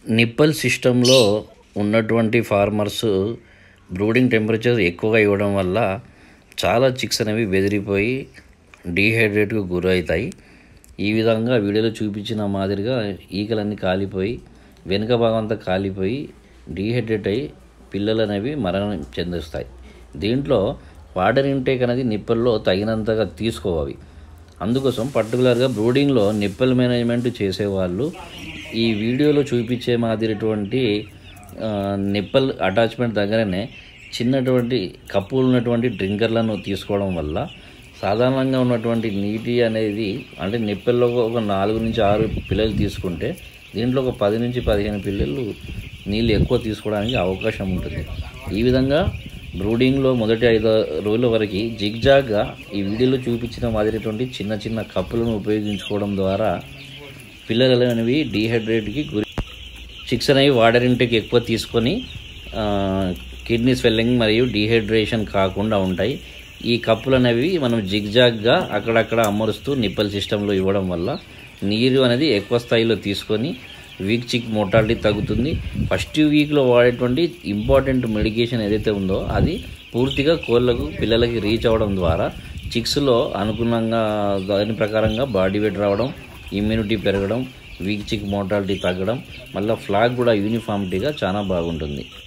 nipple సిస్టంలో ఉన్నటువంటి farmers brooding temperature ఎక్కువగా ఇవ్వడం వల్ల చాలా చిక్స్ అనేవి బెదిరిపోయి డీహైడ్రేట్కు గురవుతాయి ఈ విధంగా వీడియోలో చూపించిన మాదిరిగా ఈకలన్నీ కాలిపోయి వెనుక భాగం అంతా కాలిపోయి డీహైడ్రేట్ అయ్యి పిల్లలు అనేవి మరణం చెందిస్తాయి దీంట్లో వాటర్ ఇంటేక్ అనేది నిప్పల్లో తగినంతగా తీసుకోవాలి అందుకోసం పర్టికులర్గా బ్రూడింగ్లో నిప్పల్ మేనేజ్మెంట్ చేసేవాళ్ళు ఈ వీడియోలో చూపించే మాదిరిటువంటి ఆ, నిప్పల్ అటాచ్మెంట్ దగ్గరనే చిన్నటువంటి కప్పులు ఉన్నటువంటి డ్రింకర్లను తీసుకోవడం వల్ల సాధారణంగా ఉన్నటువంటి నీటి అనేది అంటే నిప్పల్లో ఒక నాలుగు నుంచి ఆరు పిల్లలు తీసుకుంటే దీంట్లో ఒక పది నుంచి పదిహేను పిల్లలు నీళ్ళు ఎక్కువ తీసుకోవడానికి అవకాశం ఉంటుంది ఈ విధంగా బ్రూడింగ్లో మొదటి ఐదు రోజుల వరకు జిగ్జాగ్గా ఈ వీడియోలో చూపించిన మాదిరిటువంటి చిన్న చిన్న కప్పులను ఉపయోగించుకోవడం ద్వారా పిల్లలు అనేవి డీహైడ్రేట్కి గురి చిక్స్ అనేవి వాటర్ ఇంటేక్ ఎక్కువ తీసుకొని కిడ్నీ స్వెల్లింగ్ మరియు డీహైడ్రేషన్ కాకుండా ఉంటాయి ఈ కప్పులు అనేవి మనం జిగ్జాగ్గా అక్కడక్కడ అమరుస్తూ నిప్పల్ సిస్టంలో ఇవ్వడం వల్ల నీరు అనేది ఎక్కువ స్థాయిలో తీసుకొని వీక్ చిక్ మోటాలిటీ తగ్గుతుంది ఫస్ట్ వీక్లో వాడేటువంటి ఇంపార్టెంట్ మెడికేషన్ ఏదైతే ఉందో అది పూర్తిగా కోళ్ళకు పిల్లలకి రీచ్ అవ్వడం ద్వారా చిక్స్లో అనుగుణంగా దాని ప్రకారంగా బాడీ వెయిట్ రావడం ఇమ్యూనిటీ పెరగడం వీక్ చిక్ మోటాలిటీ తగ్గడం మళ్ళీ ఫ్లాగ్ కూడా యూనిఫామిటీగా చాలా బాగుంటుంది